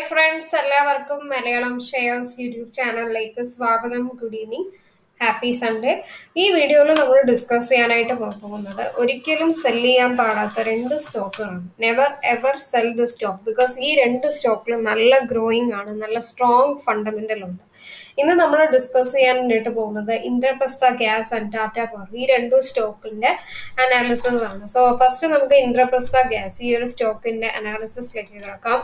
friends എല്ലാവർക്കും Malayalam shares YouTube ചാനലിലേക്ക് സ്വാഗതം ഗുഡ് ഈവനിങ് ഹാപ്പി സൺഡേ ഈ വീഡിയോയിൽ നമ്മൾ ഡിസ്കസ് ചെയ്യാനായിട്ട് പോ- പോകുന്നത് ഒരിക്കലും സെല് ചെയ്യാൻ പാടാത്ത രണ്ട് സ്റ്റോക്കുകളാണ് never ever sell the stock because ഈ രണ്ട് സ്റ്റോക്കിലും നല്ല ഗ്രോയിങ് ആണ് നല്ല സ്ട്രോങ് ഫണ്ടമെന്റൽ ഉണ്ട് ഇന്ന് നമ്മൾ ഡിസ്കസ് ചെയ്യാനായിട്ട് പോകുന്നത് Indraprastha gas and Tata power ഈ രണ്ടു സ്റ്റോക്കിന്റെ അനാലിസിസ് ആണ് സോ ഫസ്റ്റ് നമുക്ക് ഇന്ദ്രപ്രസ്ഥ ഗ്യാസ് ഈ ഒരു സ്റ്റോക്കിന്റെ അനാലിസിസിലേക്ക് കിടക്കാം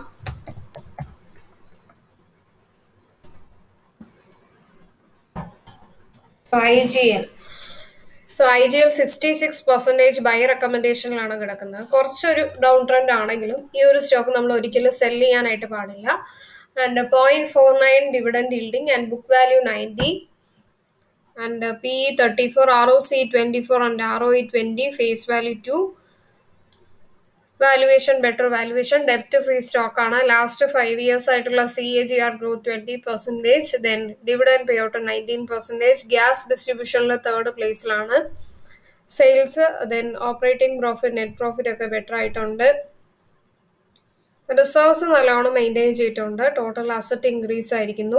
so I G L so I G L sixty six percentage buy റെക്കമെൻഡേഷനിലാണ് കിടക്കുന്നത് കുറച്ചൊരു ഡൗൺ ട്രെൻഡ് ആണെങ്കിലും ഈ ഒരു സ്റ്റോക്ക് നമ്മൾ ഒരിക്കലും സെല് ചെയ്യാനായിട്ട് പാടില്ല and point four nine dividend yielding and book value ninety and P thirty four R O C twenty four and R O E twenty face value to valuation better valuation ഡെപ്റ്റ് free stock ആണ് last five years ആയിട്ടുള്ള C A G R growth twenty percentage then dividend pay out nineteen percentage gas ഡിസ്ട്രിബ്യൂഷനിൽ third പ്ലേസിലാണ് sales then operating profit net profit ഒക്കെ better ആയിട്ടുണ്ട് reserves നല്ലോണം maintain ചെയ്തിട്ടുണ്ട് total asset increase ആയിരിക്കുന്നു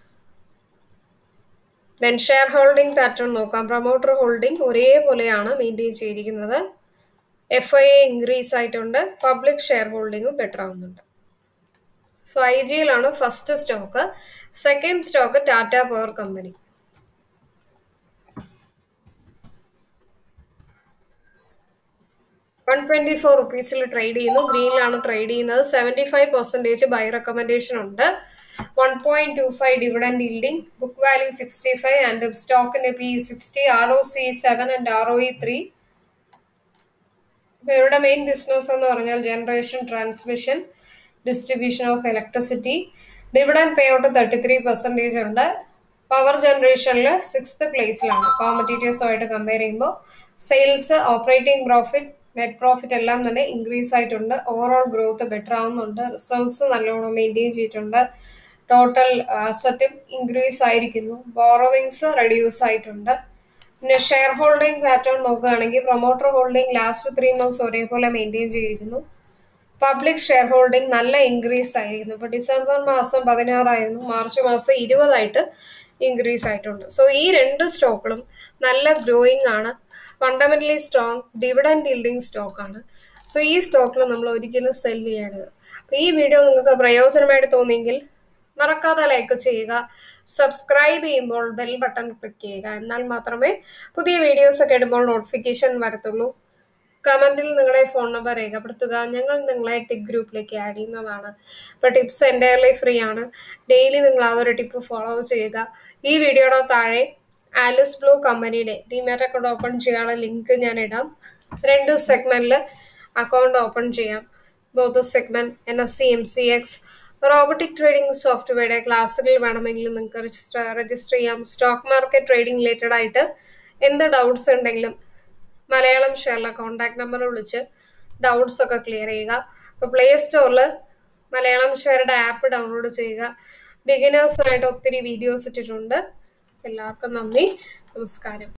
then share holding pattern നോക്കാം promoter holding ഒരേപോലെയാണ് maintain ചെയ്തിരിക്കുന്നത് എഫ് ഐ എ ഇൻക്രീസ് ആയിട്ടുണ്ട് പബ്ലിക് ഷെയർ ഹോൾഡിങ്ങും ബെറ്റർ ആവുന്നുണ്ട് സോ ഐ ജിയിലാണ് first stock second stock Tata power company one twenty four റുപ്പീസിൽ ട്രേഡ് ചെയ്യുന്നു ഗ്രീനിലാണ് ട്രേഡ് ചെയ്യുന്നത് seventy five percentage buy recommendation ഉണ്ട് one point two five dividend yielding book value sixty five and സ്റ്റോക്കിന്റെ P sixty R O C seven and R O E three ഇപ്പൊ ഇവരുടെ main business എന്ന് പറഞ്ഞാൽ generation transmission distribution of electricity dividend pay out thirty three percentage ഉണ്ട് power ജനറേഷനിൽ sixth പ്ലേസിലാണ് കോമ്പറ്റീറ്റേഴ്സുമായിട്ട് compare ചെയ്യുമ്പോൾ sales operating profit net profit എല്ലാം തന്നെ ഇൻക്രീസ് ആയിട്ടുണ്ട് ഓവറോൾ ഗ്രോത്ത് ബെറ്റർ ആവുന്നുണ്ട് റിസർവ്സ് നല്ലോണം മെയിൻറ്റെയിൻ ചെയ്തിട്ടുണ്ട് ടോട്ടൽ അസറ്റും ഇൻക്രീസ് ആയിരിക്കുന്നു ബോറോവിങ്സ് റെഡ്യൂസ് ആയിട്ടുണ്ട് പിന്നെ ഷെയർ ഹോൾഡിംഗ് പാറ്റേൺ നോക്കുകയാണെങ്കിൽ promoter holding last three months ഒരേപോലെ മെയിൻറ്റെയിൻ ചെയ്തിരിക്കുന്നു പബ്ലിക് ഷെയർ ഹോൾഡിംഗ് നല്ല ഇൻക്രീസ് ആയിരിക്കുന്നു ഇപ്പൊ ഡിസംബർ മാസം പതിനാറായിരുന്നു മാർച്ച് മാസം ഇരുപതായിട്ട് ഇൻക്രീസ് ആയിട്ടുണ്ട് സോ ഈ രണ്ട് സ്റ്റോക്കുകളും നല്ല ഗ്രോയിങ് ആണ് fundamentally strong dividend yielding stock ആണ് സോ ഈ സ്റ്റോക്കിൽ നമ്മൾ ഒരിക്കലും സെൽ ചെയ്യരുത് അപ്പൊ ഈ വീഡിയോ നിങ്ങൾക്ക് പ്രയോജനമായിട്ട് തോന്നിയെങ്കിൽ മറക്കാതെ ലൈക്ക് ചെയ്യുക സബ്സ്ക്രൈബ് ചെയ്യുമ്പോൾ ബെൽ ബട്ടൺ ക്ലിക്ക് ചെയ്യുക എന്നാൽ മാത്രമേ പുതിയ വീഡിയോസ് ഒക്കെ ഇടുമ്പോൾ നോട്ടിഫിക്കേഷൻ വരത്തുള്ളൂ കമന്റിൽ നിങ്ങളുടെ ഫോൺ നമ്പർ രേഖപ്പെടുത്തുക ഞങ്ങൾ നിങ്ങളെ ടിപ്പ് ഗ്രൂപ്പിലേക്ക് ആഡ് ചെയ്യുന്നതാണ് ഇപ്പോൾ ടിപ്സ് എൻ്റയർലി ഫ്രീ ആണ് ഡെയിലി നിങ്ങൾ ആ ഒരു ടിപ്പ് ഫോളോ ചെയ്യുക ഈ വീഡിയോയുടെ താഴെ ആലിസ് ബ്ലൂ കമ്പനിയുടെ ഡിമാറ്റ് അക്കൗണ്ട് ഓപ്പൺ ചെയ്യാനുള്ള ലിങ്ക് ഞാൻ ഇടാം രണ്ട് സെഗ്മെന്റിൽ അക്കൗണ്ട് ഓപ്പൺ ചെയ്യാം both segment N S C M C X robotic trading സോഫ്റ്റ്വെയറുടെ ക്ലാസ്സുകൾ വേണമെങ്കിൽ നിങ്ങൾക്ക് രജിസ്റ്റർ രജിസ്റ്റർ ചെയ്യാം സ്റ്റോക്ക് മാർക്കറ്റ് ട്രേഡിംഗ് റിലേറ്റഡ് ആയിട്ട് എന്ത് ഡൗട്ട്സ് ഉണ്ടെങ്കിലും മലയാളം ഷെയറിലെ കോൺടാക്ട് നമ്പർ വിളിച്ച് ഡൗട്ട്സ് ഒക്കെ ക്ലിയർ ചെയ്യുക അപ്പോൾ പ്ലേ സ്റ്റോറിൽ മലയാളം ഷെയറുടെ ആപ്പ് ഡൗൺലോഡ് ചെയ്യുക ബിഗിനേഴ്സിനായിട്ട് ഒത്തിരി വീഡിയോസ് ഇട്ടിട്ടുണ്ട് എല്ലാവർക്കും നന്ദി നമസ്കാരം